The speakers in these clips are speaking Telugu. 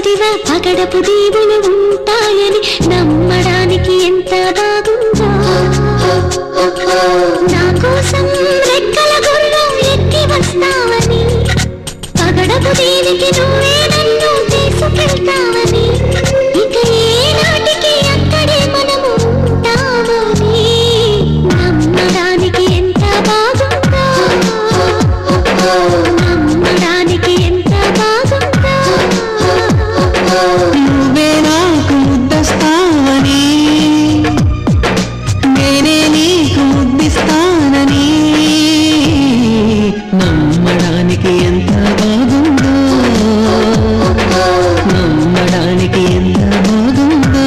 చదివా పగడపు దీవులు ఉంటాయని నమ్మడానికి ఎంత బాగుందో నా కోసం రెక్కల గుర్రం ఎక్కి వస్తావని పగడపు దీనికి నువ్వే నన్ను తీసుకెళ్తావని ఇక ఏ నాటికి అక్కడే మనము ఉంటామని నమ్మడానికి ఎంత బాగుందో నమ్మడానికి ఎంత బాగుందో నువ్వే నాకు ముద్దస్తావని నేనే నీకు ముద్దిస్తానని నమ్మడానికి ఎంత బాగుందో నమ్మడానికి ఎంత బాగుందో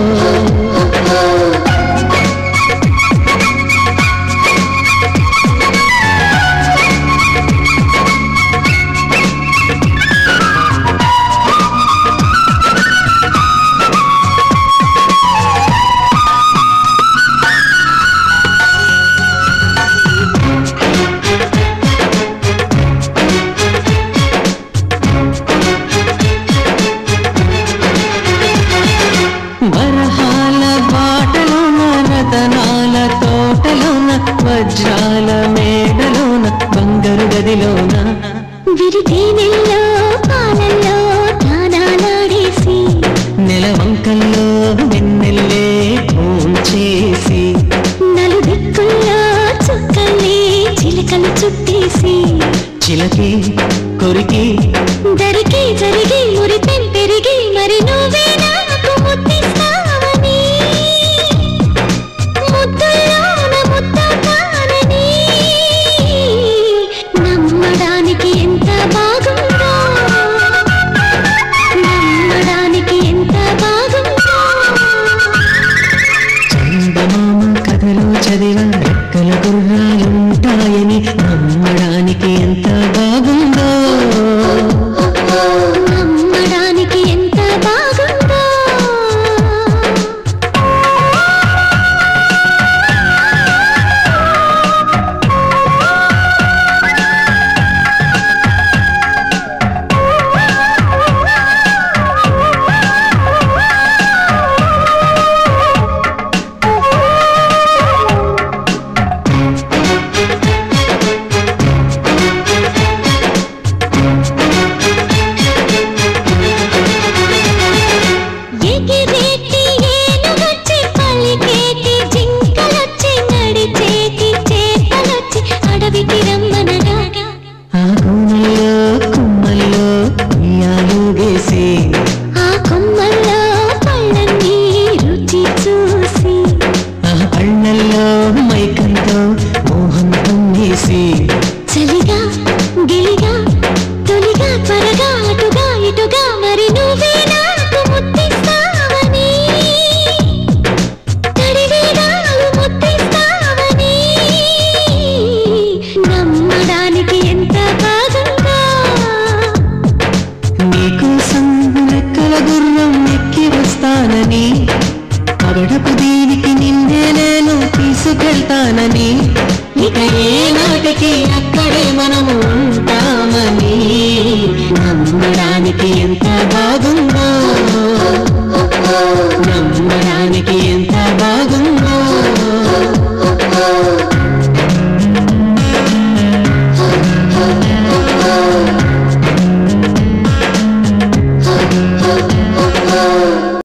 వరహాల బాటలోన రతనాల తోటలోన వజ్రాల మేడలోన బంగారు గదిలోన విరితేనెల్లో పాలల్లో తానాలాడేసి నెలవంకల్లో వెన్నెల్లే చేసి నలుదిక్కుల్లో చుక్కల్ని చిలకలు చుట్టేసి చిలకి కొరికి దరికి జరిగి మురిపెం పెరిగి మరి నువ్వే నాకు ముద్దిస్తావని ముద్దుల్లోన ముద్దవుతానని నమ్మడానికి ఎంత బాగుందో నమ్మడానికి ఎంత బాగుందో చందమామ కథలో చదివ రెక్కల గుర్రాలుంటాయని నమ్మడానికి ఎంత బాగుందో నమ్మడానికి ఎంత బాగుందో ఎగిరేటి ఏనుగొచ్చి పలికేటి జింకలొచ్చి నడిచేటి చేపలొచ్చి అడవికి రమ్మనగా ఆ కోనల్లో కుమ్మల్లో ఉయ్యాలు వేసి ఆ కొమ్మల్లో పళ్ళన్నీ రుచి చూసి ఆ పళ్ళల్లో మైకంతో మోహం పొంగేసి చలిగా గిలిగా తొలిగా త్వరగా అటుగా ఇటుగా మరి నువ్వే నాకు ముద్దిస్తావని తడివేదాలు ముద్దిస్తావని నమ్మడానికి ఎంత బాగుందో నీకోసం రెక్కల గుర్రం ఎక్కి వస్తానని పగడపు దీనికి నిన్నే నేను తీసుకెళ్తానని ఇక ఏ నాటికి అక్కడే మనము ఉంటామని నమ్మడానికి ఎంత బాగుందో నమ్మడానికి ఎంత